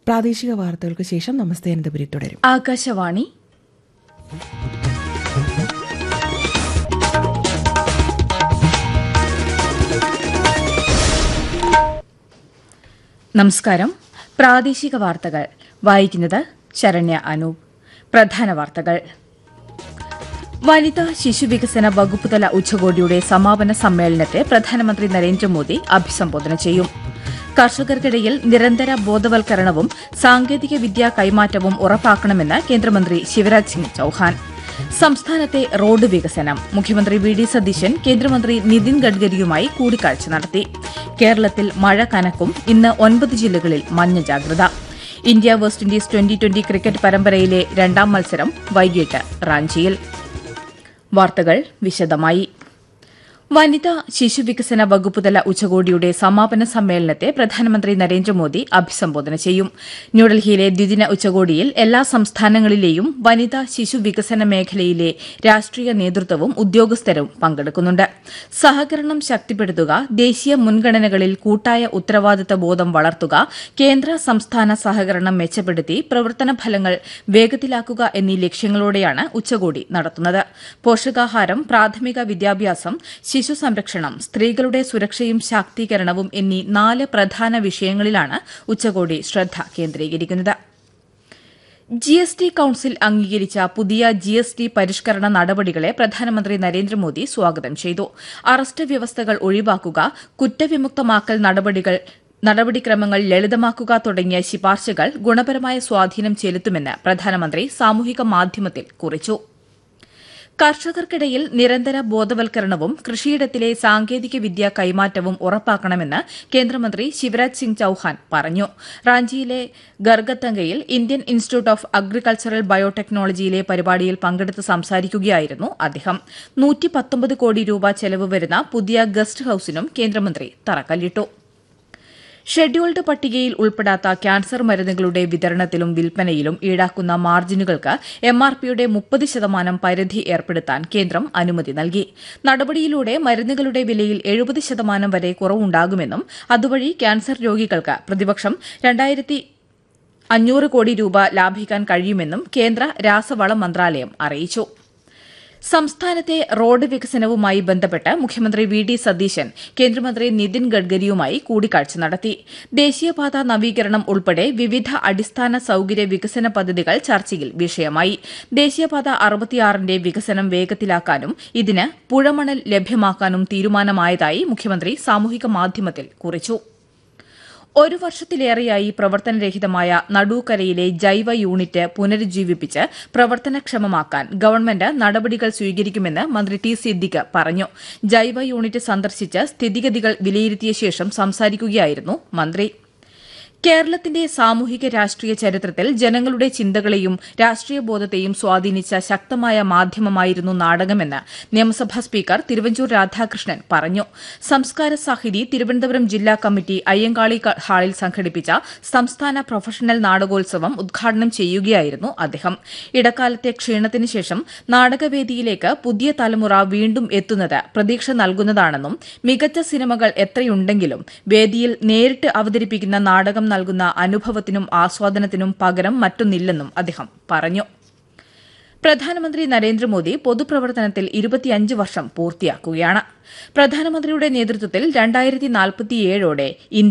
പ്രാദേശിക വാർത്തകൾക്ക് ശേഷം നമസ്തേ അനന്തപുരി തുടരും ആകാശവാണി നമസ്കാരം പ്രാദേശിക വാർത്തകൾ വായിക്കുന്നത് ശരണ്യ അനൂപ് പ്രധാന വാർത്തകൾ വനിതാ ശിശുവികസന വകുപ്പുതല ഉച്ചകോടിയുടെ സമാപന സമ്മേളനത്തെ പ്രധാനമന്ത്രി നരേന്ദ്രമോദി അഭിസംബോധന ചെയ്യും കർഷകർക്കിടയിൽ നിരന്തര ബോധവൽക്കരണവും സാങ്കേതിക വിദ്യാ കൈമാറ്റവും ഉറപ്പാക്കണമെന്ന് കേന്ദ്രമന്ത്രി ശിവരാജ് സിംഗ് ചൌഹാൻ സംസ്ഥാനത്തെ റോഡ് വികസനം മുഖ്യമന്ത്രി വി ഡി സതീശൻ കേന്ദ്രമന്ത്രി നിതിൻ ഗഡ്കരിയുമായി കൂടിക്കാഴ്ച നടത്തി കേരളത്തിൽ മഴ കനക്കും ഇന്ന് ഒൻപത് ജില്ലകളിൽ മഞ്ഞ ജാഗ്രത India West Indies twenty twenty cricket പരമ്പരയിലെ രണ്ടാം മത്സരം വൈകിട്ട് റാഞ്ചിയിൽ വാർത്തകൾ വിശദമായി വനിതാ ശിശുവികസന വകുപ്പുതല ഉച്ചകോടിയുടെ സമാപന സമ്മേളനത്തെ പ്രധാനമന്ത്രി നരേന്ദ്രമോദി അഭിസംബോധന ചെയ്യും ന്യൂഡൽഹിയിലെ ദ്വിദിന ഉച്ചകോടിയിൽ എല്ലാ സംസ്ഥാനങ്ങളിലെയും വനിതാ ശിശു വികസന മേഖലയിലെ രാഷ്ട്രീയ നേതൃത്വവും ഉദ്യോഗസ്ഥരും പങ്കെടുക്കുന്നുണ്ട് സഹകരണം ശക്തിപ്പെടുത്തുക ദേശീയ മുൻഗണനകളിൽ കൂട്ടായ ഉത്തരവാദിത്ത ബോധം വളർത്തുക കേന്ദ്ര സംസ്ഥാന സഹകരണം മെച്ചപ്പെടുത്തി പ്രവർത്തന ഫലങ്ങൾ വേഗത്തിലാക്കുക എന്നീ ലക്ഷ്യങ്ങളോടെയാണ് ഉച്ചകോടി നടത്തുന്നത് പോഷകാഹാരം പ്രാഥമിക വിദ്യാഭ്യാസം ശിശു സംരക്ഷണം സ്ത്രീകളുടെ സുരക്ഷയും ശാക്തീകരണവും എന്നീ നാല് പ്രധാന വിഷയങ്ങളിലാണ് ഉച്ചകോടി ശ്രദ്ധ കേന്ദ്രീകരിക്കുന്നത് ജി എസ് ടി കൌൺസിൽ അംഗീകരിച്ച പുതിയ ജി എസ് ടി പരിഷ്കരണ നടപടികളെ പ്രധാനമന്ത്രി നരേന്ദ്രമോദി സ്വാഗതം ചെയ്തു അറസ്റ്റ് വ്യവസ്ഥകൾ ഒഴിവാക്കുക കുറ്റവിമുക്തമാക്കൽ നടപടികൾ നടപടിക്രമങ്ങൾ ലളിതമാക്കുക തുടങ്ങിയ ശിപാർശകൾ ഗുണപരമായ സ്വാധീനം ചെലുത്തുമെന്ന് പ്രധാനമന്ത്രി സാമൂഹിക മാധ്യമത്തിൽ കുറിച്ചു കർഷകർക്കിടയിൽ നിരന്തര ബോധവൽക്കരണവും കൃഷിയിടത്തിലെ സാങ്കേതിക വിദ്യ കൈമാറ്റവും ഉറപ്പാക്കണമെന്ന് കേന്ദ്രമന്ത്രി ശിവരാജ് സിംഗ് ചൌഹാൻ പറഞ്ഞു റാഞ്ചിയിലെ ഗർഗത്തങ്കയിൽ ഇന്ത്യൻ ഇൻസ്റ്റിറ്റ്യൂട്ട് ഓഫ് അഗ്രികൾച്ചറൽ ബയോടെക്നോളജിയിലെ പരിപാടിയിൽ പങ്കെടുത്ത് സംസാരിക്കുകയായിരുന്നു അദ്ദേഹം കോടി രൂപ ചെലവ് വരുന്ന പുതിയ ഗസ്റ്റ് ഹൌസിനും കേന്ദ്രമന്ത്രി തറക്കല്ലിട്ടു ഷെഡ്യൂൾഡ് പട്ടികയിൽ ഉൾപ്പെടാത്ത ക്യാൻസർ മരുന്നുകളുടെ വിതരണത്തിലും വിൽപ്പനയിലും ഈടാക്കുന്ന മാർജിനുകൾക്ക് എംആർപിയുടെ മുപ്പത് ശതമാനം പരിധി ഏർപ്പെടുത്താൻ കേന്ദ്രം അനുമതി നൽകി നടപടിയിലൂടെ മരുന്നുകളുടെ വിലയിൽ എഴുപത് ശതമാനം വരെ കുറവുണ്ടാകുമെന്നും അതുവഴി ക്യാൻസർ രോഗികൾക്ക് പ്രതിവർഷം രണ്ടായിരത്തി അഞ്ഞൂറ് കോടി രൂപ ലാഭിക്കാൻ കഴിയുമെന്നും കേന്ദ്ര രാസവള മന്ത്രാലയം അറിയിച്ചു സംസ്ഥാനത്തെ റോഡ് വികസനവുമായി ബന്ധപ്പെട്ട് മുഖ്യമന്ത്രി വി ഡി സതീശൻ കേന്ദ്രമന്ത്രി നിതിൻ ഗഡ്കരിയുമായി കൂടിക്കാഴ്ച നടത്തി ദേശീയപാത നവീകരണം ഉൾപ്പെടെ വിവിധ അടിസ്ഥാന സൌകര്യ വികസന പദ്ധതികൾ ചർച്ചയിൽ വിഷയമായി ദേശീയപാത അറുപത്തിയാറിന്റെ വികസനം വേഗത്തിലാക്കാനും ഇതിന് പുഴമണൽ ലഭ്യമാക്കാനും തീരുമാനമായതായി മുഖ്യമന്ത്രി സാമൂഹിക മാധ്യമത്തിൽ കുറിച്ചു ഒരു വർഷത്തിലേറെയായി പ്രവർത്തനരഹിതമായ നടൂക്കരയിലെ ജൈവ യൂണിറ്റ് പുനരുജ്ജീവിപ്പിച്ച് പ്രവർത്തനക്ഷമമാക്കാൻ ഗവൺമെന്റ് നടപടികൾ സ്വീകരിക്കുമെന്ന് മന്ത്രി ടി സിദ്ദിഖ് പറഞ്ഞു ജൈവ യൂണിറ്റ് സന്ദർശിച്ച് സ്ഥിതിഗതികൾ വിലയിരുത്തിയ ശേഷം സംസാരിക്കുകയായിരുന്നു മന്ത്രി കേരളത്തിന്റെ സാമൂഹിക രാഷ്ട്രീയ ചരിത്രത്തിൽ ജനങ്ങളുടെ ചിന്തകളെയും രാഷ്ട്രീയ ബോധത്തെയും സ്വാധീനിച്ച ശക്തമായ മാധ്യമമായിരുന്നു നാടകമെന്ന് നിയമസഭാ സ്പീക്കർ തിരുവഞ്ചൂർ രാധാകൃഷ്ണൻ പറഞ്ഞു സംസ്കാര സാഹിതി തിരുവനന്തപുരം ജില്ലാ കമ്മിറ്റി അയ്യങ്കാളി ഹാളിൽ സംഘടിപ്പിച്ച സംസ്ഥാന പ്രൊഫഷണൽ നാടകോത്സവം ഉദ്ഘാടനം ചെയ്യുകയായിരുന്നു അദ്ദേഹം ഇടക്കാലത്തെ ക്ഷീണത്തിന് ശേഷം നാടകവേദിയിലേക്ക് പുതിയ തലമുറ വീണ്ടും എത്തുന്നത് പ്രതീക്ഷ നൽകുന്നതാണെന്നും മികച്ച സിനിമകൾ എത്രയുണ്ടെങ്കിലും വേദിയിൽ നേരിട്ട് അവതരിപ്പിക്കുന്ന നാടകം നൽകുന്ന അനുഭവത്തിനും ആസ്വാദനത്തിനും പകരം മറ്റൊന്നില്ലെന്നും അദ്ദേഹം പറഞ്ഞു പ്രധാനമന്ത്രി നരേന്ദ്രമോദി പൊതുപ്രവർത്തനത്തിൽ ഇരുപത്തിയഞ്ച് വർഷം പൂർത്തിയാക്കുകയാണ് പ്രധാനമന്ത്രിയുടെ നേതൃത്വത്തിൽ രണ്ടായിരത്തി നാൽപ്പത്തിയേഴോടെ ഇന്ത്യ